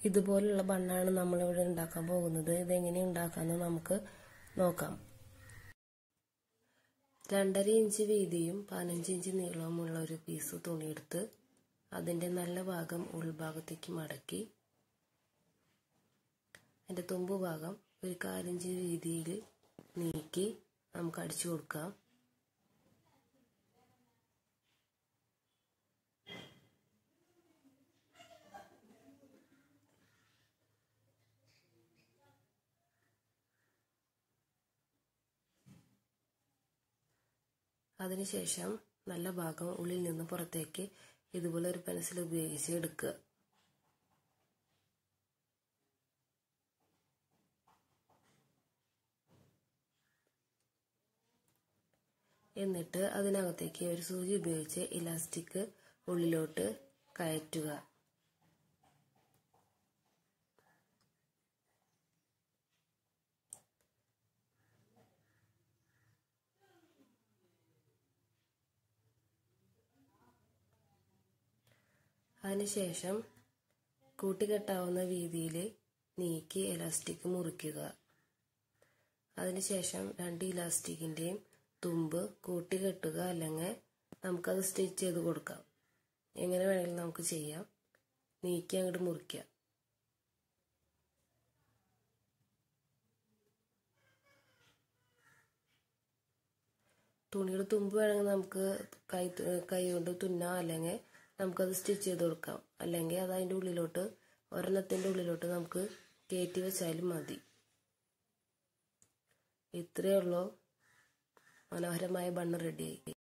ഇതുപോലുള്ള ബണ്ണാണ് നമ്മളിവിടെ ഉണ്ടാക്കാൻ പോകുന്നത് ഇതെങ്ങനെ ഉണ്ടാക്കാമെന്ന് നമുക്ക് നോക്കാം രണ്ടര ഇഞ്ച് വീതിയും പതിനഞ്ച് ഇഞ്ച് നീളവുമുള്ള ഒരു പീസ് തുണിയെടുത്ത് അതിൻ്റെ നല്ല ഭാഗം ഉൾഭാഗത്തേക്ക് മടക്കി അതിൻ്റെ തുമ്പ് ഭാഗം ഒരു കാലിഞ്ച് രീതിയിൽ നീക്കി നമുക്ക് അടിച്ചു കൊടുക്കാം അതിനുശേഷം നല്ല ഭാഗം ഉള്ളിൽ നിന്ന് പുറത്തേക്ക് ഇതുപോലെ ഒരു പെൻസിൽ ഉപയോഗിച്ച് എടുക്കുക എന്നിട്ട് അതിനകത്തേക്ക് ഒരു സൂചി ഉപയോഗിച്ച് ഇലാസ്റ്റിക് ഉള്ളിലോട്ട് കയറ്റുക അതിനുശേഷം കൂട്ടിക്കെട്ടാവുന്ന രീതിയിൽ നീക്കി ഇലാസ്റ്റിക് മുറിക്കുക അതിനുശേഷം രണ്ട് ഇലാസ്റ്റിക്കിൻ്റെയും തുമ്പ് കൂട്ടിക്കെട്ടുക അല്ലെങ്കിൽ നമുക്കത് സ്റ്റിച്ച് ചെയ്ത് കൊടുക്കാം എങ്ങനെ വേണമെങ്കിലും നമുക്ക് ചെയ്യാം നീക്കി അങ്ങോട്ട് മുറിക്കുക തുണിയുടെ തുമ്പ് വേണമെങ്കിൽ നമുക്ക് കൈ കൈ കൊണ്ട് തുന്നാം അല്ലെങ്കിൽ നമുക്കത് സ്റ്റിച്ച് ചെയ്ത് കൊടുക്കാം അല്ലെങ്കിൽ അത് അതിൻ്റെ ഉള്ളിലോട്ട് ഒരെണ്ണത്തിൻ്റെ ഉള്ളിലോട്ട് നമുക്ക് കയറ്റി വെച്ചാലും മതി ഇത്രയേ ഉള്ളൂ മനോഹരമായ ബണ്ണ് റെഡിയായി